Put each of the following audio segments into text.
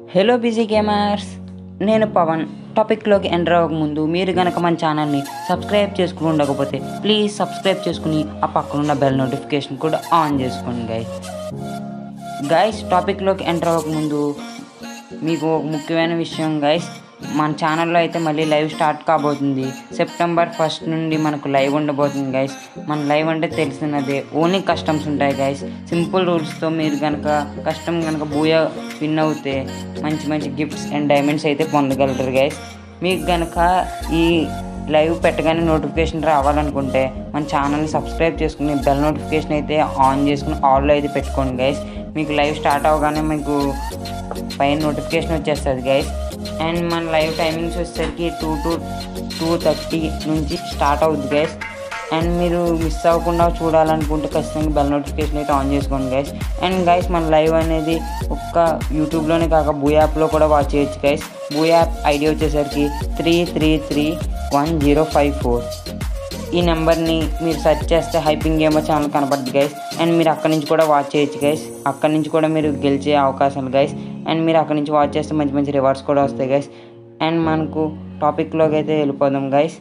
hello busy gamers నేను పవన్ టాపిక్లోకి enter అవ్వకముందు మీరు కనుక మన ఛానల్ని సబ్స్క్రైబ్ చేసుకుని ఉండకపోతే ప్లీజ్ సబ్స్క్రైబ్ చేసుకుని ఆ పక్కనున్న బెల్ నోటిఫికేషన్ కూడా ఆన్ చేసుకోండి గైస్ గైస్ టాపిక్లోకి ఎంటర్ అవ్వకముందు మీకు ఒక ముఖ్యమైన విషయం గైస్ మన ఛానల్లో అయితే మళ్ళీ లైవ్ స్టార్ట్ కాబోతుంది సెప్టెంబర్ ఫస్ట్ నుండి మనకు లైవ్ ఉండబోతుంది గైస్ మన లైవ్ అంటే తెలిసినదే ఓన్లీ కస్టమ్స్ ఉంటాయి గైస్ సింపుల్ రూల్స్తో మీరు కనుక కస్టమ్ కనుక బూయా విన్ అవుతే మంచి మంచి గిఫ్ట్స్ అండ్ డైమండ్స్ అయితే పొందగలరు గైస్ మీకు కనుక ఈ లైవ్ పెట్టగానే నోటిఫికేషన్ రావాలనుకుంటే మన ఛానల్ని సబ్స్క్రైబ్ చేసుకుని బెల్ నోటిఫికేషన్ అయితే ఆన్ చేసుకుని ఆల్లో అయితే పెట్టుకోండి గైస్ మీకు లైవ్ స్టార్ట్ అవగానే మీకు పైన నోటిఫికేషన్ వచ్చేస్తుంది గైస్ అండ్ మన లైవ్ టైమింగ్స్ వచ్చేసరికి టూ టు టూ థర్టీ నుంచి స్టార్ట్ అవుద్ది గైస్ అండ్ మీరు మిస్ అవ్వకుండా చూడాలనుకుంటే ఖచ్చితంగా బెల్ నోటిఫికేషన్ అయితే ఆన్ చేసుకోండి గైస్ అండ్ గైస్ మన లైవ్ అనేది ఒక్క యూట్యూబ్లోనే కాక బూ యాప్లో కూడా వాచ్ చేయొచ్చు గైస్ బూ యాప్ ఐడి వచ్చేసరికి three three three one zero five four ఈ నెంబర్ని మీరు సెర్చ్ చేస్తే హైపింగ్ గేమర్ ఛానల్ కనపడుతుంది గైస్ అండ్ మీరు అక్కడి నుంచి కూడా వాచ్ చేయొచ్చు గైస్ అక్కడి నుంచి కూడా మీరు గెలిచే అవకాశాలు గైస్ అండ్ మీరు అక్కడి నుంచి వాచ్ చేస్తే మంచి మంచి రివార్డ్స్ కూడా వస్తాయి గైస్ అండ్ మనకు టాపిక్లోకి అయితే వెళ్ళిపోదాం గైస్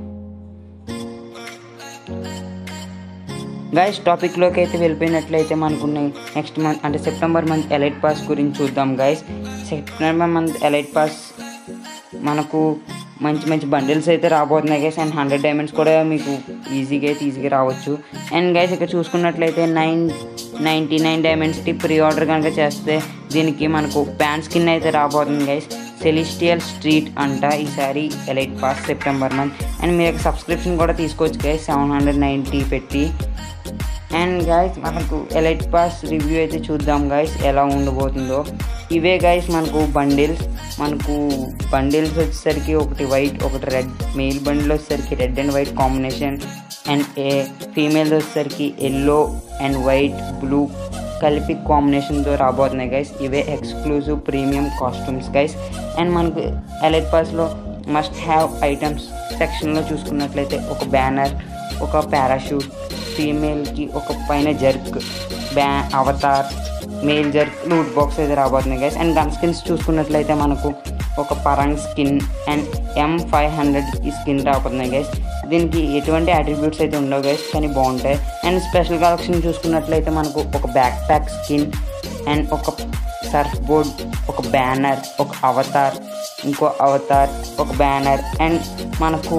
గైస్ టాపిక్లోకి అయితే వెళ్ళిపోయినట్లయితే మనకు నెక్స్ట్ మంత్ అంటే సెప్టెంబర్ మంత్ ఎలైట్ పాస్ గురించి చూద్దాం guys September month elite pass మనకు మంచి మంచి బండిల్స్ అయితే రాబోతున్నాయి గైస్ అండ్ హండ్రెడ్ డైమండ్స్ కూడా మీకు ఈజీగా అయితే ఈజీగా రావచ్చు అండ్ గైస్ ఇక్కడ చూసుకున్నట్లయితే నైన్ నైంటీ నైన్ డైమండ్స్కి ప్రీ ఆర్డర్ కనుక చేస్తే దీనికి మనకు ప్యాన్ స్కిన్ అయితే రాబోతుంది గైస్ సెలిస్టియల్ స్ట్రీట్ అంట ఈసారి elite pass September month and మీరు సబ్స్క్రిప్షన్ కూడా తీసుకోవచ్చు గైస్ సెవెన్ హండ్రెడ్ నైంటీ పెట్టి అండ్ గాయస్ మనకు ఎలైట్ పాస్ రివ్యూ అయితే చూద్దాం గాయస్ ఎలా ఉండబోతుందో ఇవే గాయస్ మనకు బండిల్స్ మనకు బండిల్స్ వచ్చేసరికి ఒకటి వైట్ ఒకటి రెడ్ మెయిల్ బండిల్ వచ్చేసరికి red and white combination and a female వచ్చేసరికి ఎల్లో అండ్ వైట్ బ్లూ కలిపి కాంబినేషన్తో రాబోతున్నాయి గైస్ ఇవే exclusive premium costumes guys and మనకు ఎలైట్ పాస్లో మస్ట్ హ్యావ్ ఐటమ్స్ సెక్షన్లో చూసుకున్నట్లయితే ఒక బ్యానర్ ఒక పారాషూట్ ఫీమేల్కి ఒక పైన జర్క్ బ్యా avatar male jerk loot box అయితే రాబోతున్నాయి గైస్ అండ్ గన్ స్కిన్స్ చూసుకున్నట్లయితే మనకు ఒక parang skin and M five హండ్రెడ్కి స్కిన్ రాబోతున్నాయి గైస్ దీనికి ఎటువంటి అట్రిబ్యూట్స్ అయితే ఉండవు గైస్ కానీ బాగుంటాయి అండ్ స్పెషల్ కలెక్షన్ చూసుకున్నట్లయితే మనకు ఒక బ్యాక్ ప్యాక్ స్కిన్ అండ్ ఒక సర్ఫ్ బోర్డ్ ఒక బ్యానర్ ఒక అవతార్ ఇంకో అవతార్ ఒక బ్యానర్ అండ్ మనకు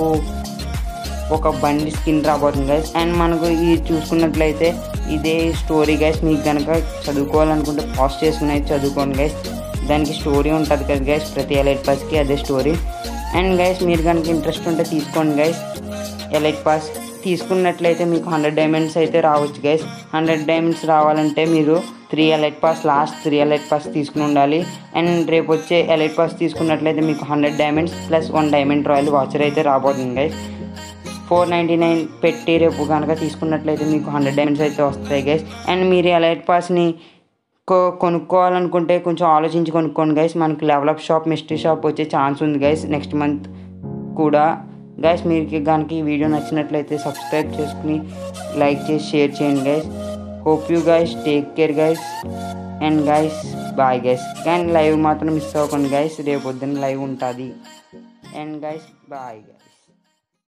ఒక బండి స్కిన్ రాబోతుంది గైస్ అండ్ మనకు ఇది చూసుకున్నట్లయితే ఇదే స్టోరీ గైస్ మీకు కనుక చదువుకోవాలనుకుంటే పాస్ట్ చేసుకుని అయితే చదువుకోండి గైస్ దానికి స్టోరీ ఉంటుంది కదా గైస్ ప్రతి ఎలైట్ పాస్కి అదే స్టోరీ అండ్ గైస్ మీరు కనుక ఇంట్రెస్ట్ ఉంటే తీసుకోండి గైస్ ఎలైట్ పాస్ తీసుకున్నట్లయితే మీకు హండ్రెడ్ డైమండ్స్ అయితే రావచ్చు గైస్ హండ్రెడ్ డైమండ్స్ రావాలంటే మీరు three elite pass last three elite pass తీసుకుని ఉండాలి అండ్ రేపు వచ్చే ఎలైట్ పాస్ తీసుకున్నట్లయితే మీకు hundred diamonds plus one diamond royal voucher అయితే రాబోతుంది గైస్ ఫోర్ నైంటీ నైన్ పెట్టి రేపు కనుక తీసుకున్నట్లయితే మీకు హండ్రెడ్ డైమండ్స్ అయితే వస్తాయి గైస్ అండ్ మీరు ఎలైట్ పాస్ని కొ కొనుక్కోవాలనుకుంటే కొంచెం ఆలోచించి కొనుక్కోండి గైస్ మనకి లెవలప్ షాప్ మిస్టరీ షాప్ వచ్చే ఛాన్స్ ఉంది గైస్ నెక్స్ట్ మంత్ కూడా గైస్ మీకు కనుక ఈ వీడియో నచ్చినట్లయితే సబ్స్క్రైబ్ చేసుకుని లైక్ చేసి షేర్ చేయండి guys hope you guys take care guys and guys bye guys కానీ లైవ్ మాత్రం మిస్ అవ్వకండి గైస్ రేపు పొద్దున్న లైవ్ ఉంటుంది అండ్ గైస్ బాయ్ గైస్